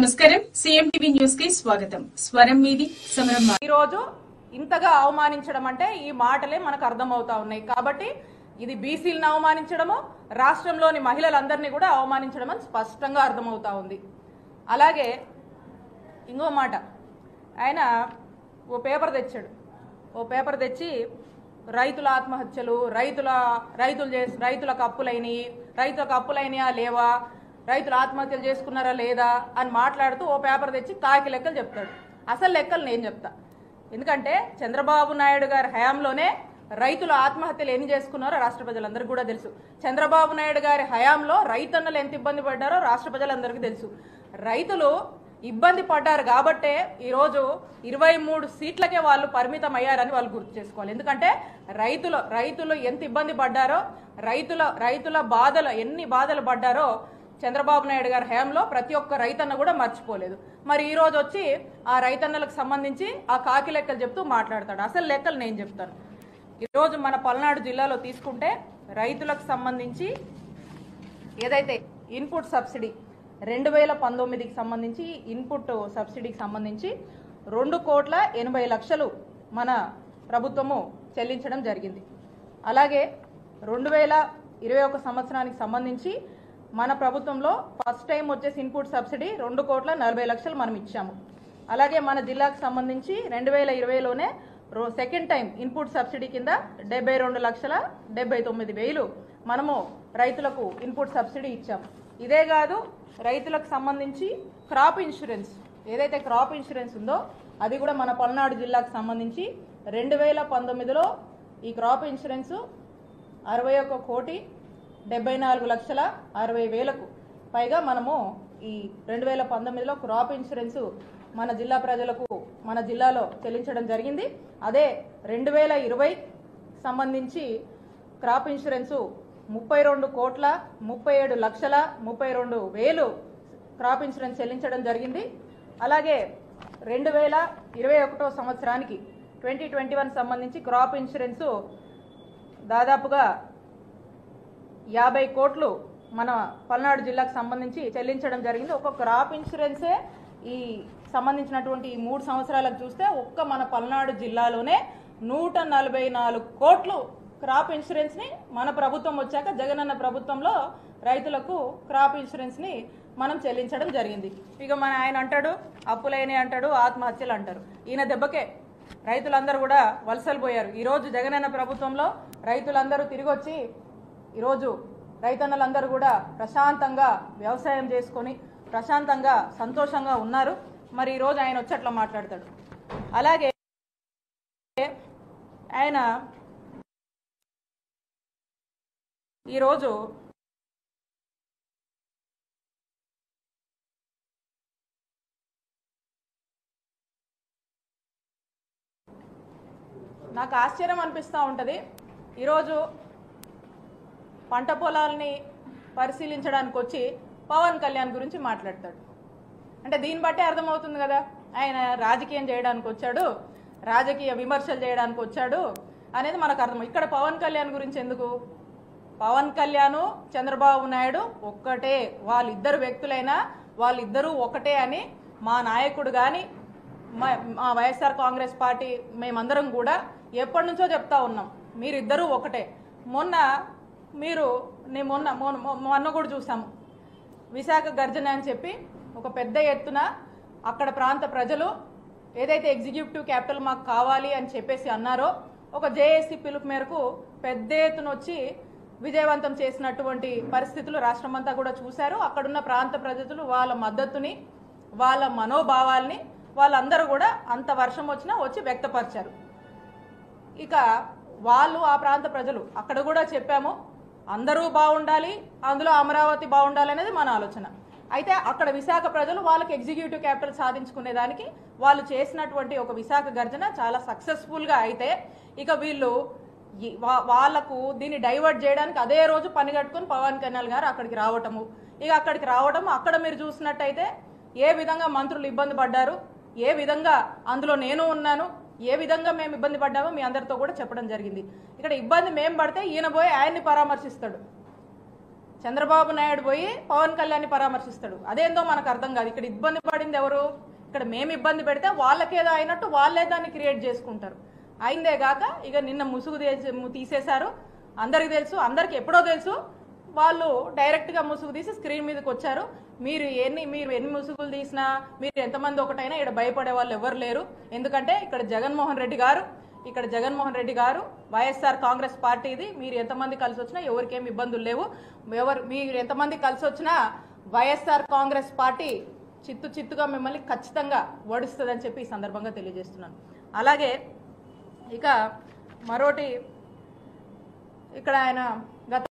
నమస్కారం CM TV news కి స్వాగతం స్వరం మీది సమరం మాది. ఈ రోజు ఇంతగా అవమానించడం అంటే ఈ మాటలే మనకు అర్థమవుతా ఉన్నాయి కాబట్టి ఇది బీసీలను అవమానించడము రాష్ట్రంలోని మహిళలందరినీ కూడా అవమానించడం అని స్పష్టంగా అర్థమవుతా ఉంది అలాగే ఇంకో మాట ఆయన ఓ పేపర్ తెచ్చాడు ఓ పేపర్ తెచ్చి రైతుల ఆత్మహత్యలు రైతుల రైతులు చేసి రైతులకు అప్పులైనవి రైతులకు అప్పులైనయా లేవా రైతులు ఆత్మహత్యలు చేసుకున్నారా లేదా అని మాట్లాడుతూ ఓ పేపర్ తెచ్చి కాకి లెక్కలు చెప్తాడు అసలు లెక్కలు నేను చెప్తా ఎందుకంటే చంద్రబాబు నాయుడు గారి హయాంలోనే రైతుల ఆత్మహత్యలు ఎన్ని చేసుకున్నారో రాష్ట్ర ప్రజలందరికీ కూడా తెలుసు చంద్రబాబు నాయుడు గారి హయాంలో రైతన్నలు ఎంత ఇబ్బంది పడ్డారో రాష్ట్ర ప్రజలందరికీ తెలుసు రైతులు ఇబ్బంది పడ్డారు కాబట్టే ఈరోజు ఇరవై మూడు సీట్లకే వాళ్ళు పరిమితం అయ్యారని వాళ్ళు గుర్తు చేసుకోవాలి ఎందుకంటే రైతులు రైతులు ఎంత ఇబ్బంది పడ్డారో రైతుల రైతుల బాధలు ఎన్ని బాధలు పడ్డారో చంద్రబాబు నాయుడు గారి హయాంలో ప్రతి ఒక్క రైతన్న కూడా మర్చిపోలేదు మరి ఈ రోజు వచ్చి ఆ రైతన్నలకు సంబంధించి ఆ కాకి లెక్కలు చెప్తూ మాట్లాడతాడు అసలు లెక్కలు నేను చెప్తాను ఈరోజు మన పల్నాడు జిల్లాలో తీసుకుంటే రైతులకు సంబంధించి ఏదైతే ఇన్పుట్ సబ్సిడీ రెండు వేల పంతొమ్మిదికి సంబంధించి ఇన్పుట్ సబ్సిడీకి సంబంధించి రెండు కోట్ల ఎనభై లక్షలు మన ప్రభుత్వము చెల్లించడం జరిగింది అలాగే రెండు వేల ఇరవై ఒక సంవత్సరానికి సంబంధించి మన ప్రభుత్వంలో ఫస్ట్ టైం వచ్చేసి ఇన్పుట్ సబ్సిడీ రెండు కోట్ల నలభై లక్షలు మనం ఇచ్చాము అలాగే మన జిల్లాకు సంబంధించి రెండు వేల ఇరవైలోనే సెకండ్ టైం ఇన్పుట్ సబ్సిడీ కింద డెబ్బై రెండు లక్షల డెబ్బై తొమ్మిది వేలు మనము రైతులకు ఇన్పుట్ సబ్సిడీ ఇచ్చాము ఇదే కాదు రైతులకు సంబంధించి క్రాప్ ఇన్సూరెన్స్ ఏదైతే క్రాప్ ఇన్సూరెన్స్ ఉందో అది కూడా మన పల్నాడు జిల్లాకు సంబంధించి రెండు వేల పంతొమ్మిదిలో ఈ క్రాప్ ఇన్సూరెన్స్ అరవై ఒక్క కోటి డెబ్బై నాలుగు లక్షల అరవై వేలకు పైగా మనము ఈ రెండు వేల పంతొమ్మిదిలో క్రాప్ ఇన్సూరెన్స్ మన జిల్లా ప్రజలకు మన జిల్లాలో చెల్లించడం జరిగింది అదే రెండు వేల ఇరవై సంబంధించి క్రాప్ ఇన్సూరెన్స్ ముప్పై రెండు కోట్ల ముప్పై ఏడు లక్షల ముప్పై రెండు వేలు క్రాప్ ఇన్సూరెన్స్ చెల్లించడం జరిగింది అలాగే రెండు వేల ఇరవై ఒకటో సంవత్సరానికి ట్వంటీ ట్వంటీ వన్ సంబంధించి క్రాప్ ఇన్సూరెన్స్ దాదాపుగా యాభై కోట్లు మన పల్నాడు జిల్లాకు సంబంధించి చెల్లించడం జరిగింది ఒక క్రాప్ ఇన్సూరెన్సే ఈ సంబంధించినటువంటి ఈ మూడు సంవత్సరాలకు చూస్తే ఒక్క మన పల్నాడు జిల్లాలోనే నూట నలభై నాలుగు కోట్లు క్రాప్ ఇన్సూరెన్స్ ని మన ప్రభుత్వం వచ్చాక జగనన్న ప్రభుత్వంలో రైతులకు క్రాప్ ఇన్సూరెన్స్ ని మనం చెల్లించడం జరిగింది ఇక మన ఆయన అంటాడు అప్పులైన అంటాడు ఆత్మహత్యలు అంటారు ఈయన దెబ్బకే రైతులందరూ కూడా వలసలు పోయారు ఈరోజు జగనన్న ప్రభుత్వంలో రైతులందరూ తిరిగి వచ్చి ఈరోజు రైతన్నలందరూ కూడా ప్రశాంతంగా వ్యవసాయం చేసుకొని ప్రశాంతంగా సంతోషంగా ఉన్నారు మరి ఈరోజు ఆయన వచ్చి అట్లా మాట్లాడతాడు అలాగే ఆయన ఈరోజు నాకు ఆశ్చర్యం అనిపిస్తూ ఉంటుంది ఈరోజు పంట పొలాలని పరిశీలించడానికి వచ్చి పవన్ కళ్యాణ్ గురించి మాట్లాడతాడు అంటే దీన్ని బట్టే అర్థమవుతుంది కదా ఆయన రాజకీయం చేయడానికి వచ్చాడు రాజకీయ విమర్శలు చేయడానికి వచ్చాడు అనేది మనకు అర్థం ఇక్కడ పవన్ కళ్యాణ్ గురించి ఎందుకు పవన్ కళ్యాణ్ చంద్రబాబు నాయుడు ఒక్కటే వాళ్ళిద్దరు వ్యక్తులైనా వాళ్ళిద్దరూ ఒకటే అని మా నాయకుడు కానీ మా మా వైఎస్ఆర్ కాంగ్రెస్ పార్టీ మేమందరం కూడా ఎప్పటి నుంచో చెప్తా ఉన్నాం మీరిద్దరూ ఒకటే మొన్న మీరు నేను మొన్న మొన్న మొన్న కూడా చూసాము విశాఖ గర్జన అని చెప్పి ఒక పెద్ద ఎత్తున అక్కడ ప్రాంత ప్రజలు ఏదైతే ఎగ్జిక్యూటివ్ క్యాపిటల్ మాకు కావాలి అని చెప్పేసి అన్నారో ఒక జేఏసీ పిలుపు మేరకు పెద్ద ఎత్తున వచ్చి విజయవంతం చేసినటువంటి పరిస్థితులు రాష్ట్రమంతా కూడా చూశారు అక్కడున్న ప్రాంత ప్రజలు వాళ్ళ మద్దతుని వాళ్ళ మనోభావాల్ని వాళ్ళందరూ కూడా అంత వర్షం వచ్చినా వచ్చి వ్యక్తపరిచారు ఇక వాళ్ళు ఆ ప్రాంత ప్రజలు అక్కడ కూడా చెప్పాము అందరూ బాగుండాలి అందులో అమరావతి బాగుండాలి అనేది మన ఆలోచన అయితే అక్కడ విశాఖ ప్రజలు వాళ్ళకి ఎగ్జిక్యూటివ్ క్యాపిటల్ సాధించుకునేదానికి వాళ్ళు చేసినటువంటి ఒక విశాఖ గర్జన చాలా సక్సెస్ఫుల్గా అయితే ఇక వీళ్ళు ఈ- వా- వాళ్ళకు దీన్ని డైవర్ట్ చేయడానికి అదే రోజు పని కట్టుకొని పవన్ కళ్యాణ్ గారు అక్కడికి రావటము ఇక అక్కడికి రావడం అక్కడ మీరు చూసినట్టయితే ఏ విధంగా మంత్రులు ఇబ్బంది పడ్డారు ఏ విధంగా అందులో నేను ఉన్నాను ఏ విధంగా మేము ఇబ్బంది పడ్డామో మీ అందరితో కూడా చెప్పడం జరిగింది ఇక్కడ ఇబ్బంది మేము పడితే ఈయన పోయి ఆయన్ని పరామర్శిస్తాడు చంద్రబాబు నాయుడు పోయి పవన్ కళ్యాణ్ పరామర్శిస్తాడు అదేందో మనకు అర్థం కాదు ఇక్కడ ఇబ్బంది పడింది ఎవరు ఇక్కడ మేము ఇబ్బంది పెడితే వాళ్ళకేదో అయినట్టు వాళ్ళే దాన్ని క్రియేట్ చేసుకుంటారు అయిందే గాక ఇక నిన్న ముసుగు తీసి- తీసేశారు అందరికి తెలుసు అందరికి ఎప్పుడో తెలుసు వాళ్ళు డైరెక్ట్ గా ముసుగు తీసి స్క్రీన్ మీదకి వచ్చారు మీరు ఎన్ని మీరు ఎన్ని ముసుగులు తీసినా మీరు ఎంతమంది ఒకటైనా ఇక్కడ భయపడే వాళ్ళు ఎవరు లేరు ఎందుకంటే ఇక్కడ జగన్మోహన్ రెడ్డి గారు ఇక్కడ జగన్మోహన్ రెడ్డి గారు వైఎస్ఆర్ కాంగ్రెస్ పార్టీది మీరు ఎంతమంది కలిసి వచ్చినా ఎవరికేం ఇబ్బందులు లేవు ఎవరు మీరు ఎంతమంది కలిసి వచ్చినా వైఎస్ఆర్ కాంగ్రెస్ పార్టీ చిత్తు చిత్తుగా మిమ్మల్ని ఖచ్చితంగా ఓడిస్తుందని చెప్పి ఈ సందర్భంగా తెలియజేస్తున్నాను అలాగే ఇక మరోటి ఇక్కడ ఆయన గత